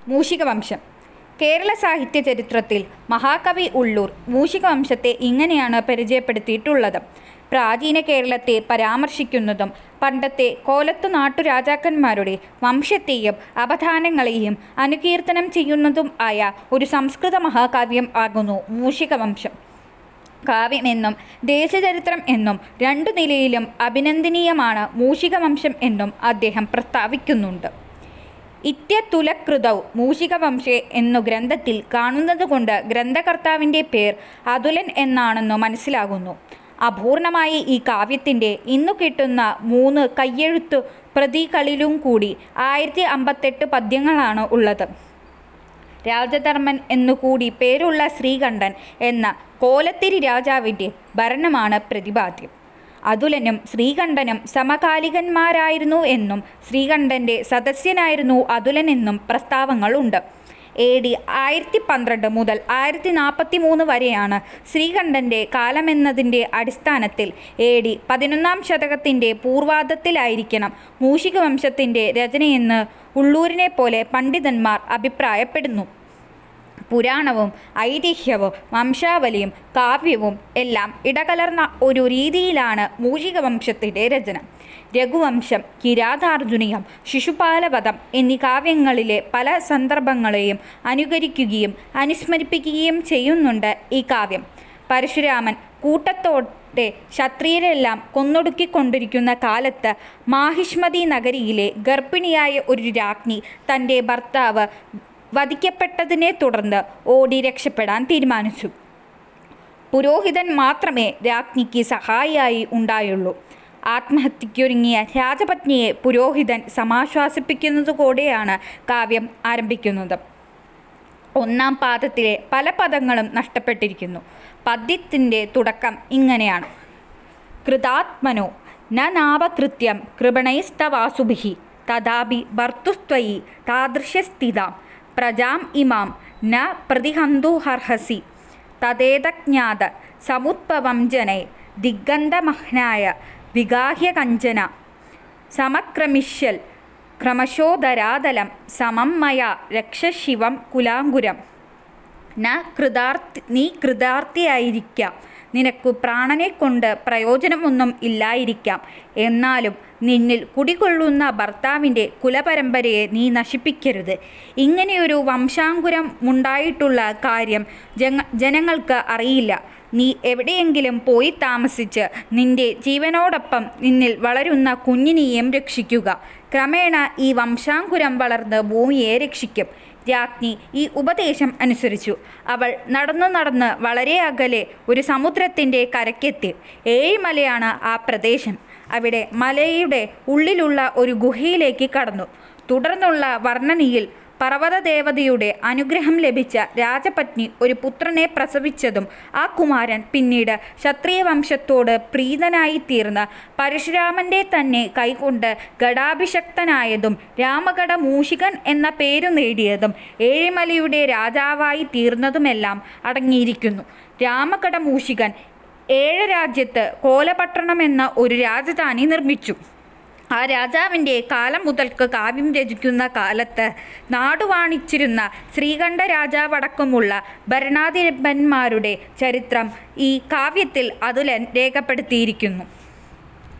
മൂഷികവംശം കേരള സാഹിത്യ ചരിത്രത്തിൽ മഹാകവി ഉള്ളൂർ മൂഷികവംശത്തെ ഇങ്ങനെയാണ് പരിചയപ്പെടുത്തിയിട്ടുള്ളത് പ്രാചീന കേരളത്തെ പരാമർശിക്കുന്നതും പണ്ടത്തെ കോലത്തു നാട്ടുരാജാക്കന്മാരുടെ വംശത്തെയും അവധാനങ്ങളെയും അനുകീർത്തനം ചെയ്യുന്നതും ആയ ഒരു സംസ്കൃത മഹാകാവ്യം ആകുന്നു മൂഷികവംശം കാവ്യമെന്നും ദേശചരിത്രം എന്നും രണ്ടു നിലയിലും അഭിനന്ദനീയമാണ് മൂഷികവംശം എന്നും അദ്ദേഹം പ്രസ്താവിക്കുന്നുണ്ട് ഇത്യതുലകൃതൗ മൂഷികവംശേ എന്നു ഗ്രന്ഥത്തിൽ കാണുന്നതുകൊണ്ട് ഗ്രന്ഥകർത്താവിൻ്റെ പേർ അതുലൻ എന്നാണെന്നു മനസ്സിലാകുന്നു അപൂർണമായ ഈ കാവ്യത്തിൻ്റെ ഇന്നു കിട്ടുന്ന മൂന്ന് കയ്യെഴുത്തു പ്രതികളിലും കൂടി ആയിരത്തി അമ്പത്തെട്ട് പദ്യങ്ങളാണ് ഉള്ളത് രാജധർമ്മൻ എന്നുകൂടി പേരുള്ള ശ്രീകണ്ഠൻ എന്ന കോലത്തിരി രാജാവിൻ്റെ ഭരണമാണ് പ്രതിപാദ്യം അതുലനും ശ്രീകണ്ഠനും സമകാലികന്മാരായിരുന്നു എന്നും ശ്രീകണ്ഠൻ്റെ സദസ്യനായിരുന്നു അതുലനെന്നും പ്രസ്താവങ്ങളുണ്ട് എ ഡി ആയിരത്തി പന്ത്രണ്ട് മുതൽ ആയിരത്തി നാൽപ്പത്തി മൂന്ന് വരെയാണ് ശ്രീകണ്ഠൻ്റെ കാലമെന്നതിൻ്റെ അടിസ്ഥാനത്തിൽ എ ഡി പതിനൊന്നാം ശതകത്തിൻ്റെ പൂർവാദത്തിലായിരിക്കണം മൂഷികവംശത്തിൻ്റെ രചനയെന്ന് ഉള്ളൂരിനെ പോലെ പണ്ഡിതന്മാർ അഭിപ്രായപ്പെടുന്നു പുരാണവും ഐതിഹ്യവും വംശാവലിയും കാവ്യവും എല്ലാം ഇടകലർന്ന ഒരു രീതിയിലാണ് മൂഷികവംശത്തിൻ്റെ രചന രഘുവംശം കിരാതാർജുനീയം ശിശുപാലവധം എന്നീ കാവ്യങ്ങളിലെ പല സന്ദർഭങ്ങളെയും അനുകരിക്കുകയും അനുസ്മരിപ്പിക്കുകയും ചെയ്യുന്നുണ്ട് ഈ കാവ്യം പരശുരാമൻ കൂട്ടത്തോടെ ക്ഷത്രിയരെല്ലാം കൊന്നൊടുക്കിക്കൊണ്ടിരിക്കുന്ന കാലത്ത് മാഹിഷ്മതി നഗരിയിലെ ഗർഭിണിയായ ഒരു രാജ്ഞി തൻ്റെ ഭർത്താവ് വധിക്കപ്പെട്ടതിനെ തുടർന്ന് ഓടി രക്ഷപ്പെടാൻ തീരുമാനിച്ചു പുരോഹിതൻ മാത്രമേ രാജ്ഞിക്ക് സഹായിയായി ഉണ്ടായുള്ളൂ ആത്മഹത്യക്കൊരുങ്ങിയ രാജപത്നിയെ പുരോഹിതൻ സമാശ്വാസിപ്പിക്കുന്നതുകൂടെയാണ് കാവ്യം ആരംഭിക്കുന്നത് ഒന്നാം പാദത്തിലെ പല പദങ്ങളും നഷ്ടപ്പെട്ടിരിക്കുന്നു പദ്യത്തിൻ്റെ തുടക്കം ഇങ്ങനെയാണ് കൃതാത്മനോ ന നാവകൃത്യം കൃപണൈസ്തവാസുഭിः തഥാപി ഭർത്തുസ്ത്വയി താദൃശ്യസ്ഥിതാം പ്രജാം ഇമാം ന പ്രതിഹന്തുഹർഹസി തദേതജ്ഞാത സമുദ്ഭവം ജനൈ ദിഗന്ധമഹ്നായ വിഗാഹ്യ കഞ്ചന സമക്രമിഷ്യൽ ക്രമശോധരാതലം സമം മയാ രക്ഷശിവം കുലാങ്കുരം ന കൃതാർത്ഥി നീ കൃതാർത്ഥിയായിരിക്കാം നിനക്കു പ്രാണനെ കൊണ്ട് പ്രയോജനമൊന്നും ഇല്ലായിരിക്കാം എന്നാലും നിന്നിൽ കുടികൊള്ളുന്ന ഭർത്താവിൻ്റെ കുലപരമ്പരയെ നീ നശിപ്പിക്കരുത് ഇങ്ങനെയൊരു വംശാങ്കുരം ഉണ്ടായിട്ടുള്ള കാര്യം ജന ജനങ്ങൾക്ക് അറിയില്ല നീ എവിടെയെങ്കിലും പോയി താമസിച്ച് നിന്റെ ജീവനോടൊപ്പം നിന്നിൽ വളരുന്ന കുഞ്ഞിനെയും രക്ഷിക്കുക ക്രമേണ ഈ വംശാങ്കുരം വളർന്ന് ഭൂമിയെ രക്ഷിക്കും രാജ്ഞി ഈ ഉപദേശം അനുസരിച്ചു അവൾ നടന്നു നടന്ന് വളരെ അകലെ ഒരു സമുദ്രത്തിൻ്റെ കരയ്ക്കെത്തി ഏഴിമലയാണ് ആ പ്രദേശം അവിടെ മലയുടെ ഉള്ളിലുള്ള ഒരു ഗുഹയിലേക്ക് കടന്നു തുടർന്നുള്ള വർണ്ണനയിൽ പർവ്വതദേവതയുടെ അനുഗ്രഹം ലഭിച്ച രാജപത്നി ഒരു പുത്രനെ പ്രസവിച്ചതും ആ കുമാരൻ പിന്നീട് ക്ഷത്രിയ വംശത്തോട് പ്രീതനായി തീർന്ന പരശുരാമൻ്റെ തന്നെ കൈകൊണ്ട് ഗടാഭിഷക്തനായതും രാമഗഡ മൂഷികൻ എന്ന പേരു നേടിയതും ഏഴിമലയുടെ രാജാവായി തീർന്നതുമെല്ലാം അടങ്ങിയിരിക്കുന്നു രാമഗഡ മൂഷികൻ ഏഴ് രാജ്യത്ത് കോലപട്ടണം എന്ന ഒരു രാജധാനി നിർമ്മിച്ചു ആ രാജാവിൻ്റെ കാലം മുതൽക്ക് കാവ്യം രചിക്കുന്ന കാലത്ത് നാടുവാണിച്ചിരുന്ന ശ്രീകണ്ഠ രാജാവടക്കമുള്ള ഭരണാധിപന്മാരുടെ ചരിത്രം ഈ കാവ്യത്തിൽ അതുലൻ രേഖപ്പെടുത്തിയിരിക്കുന്നു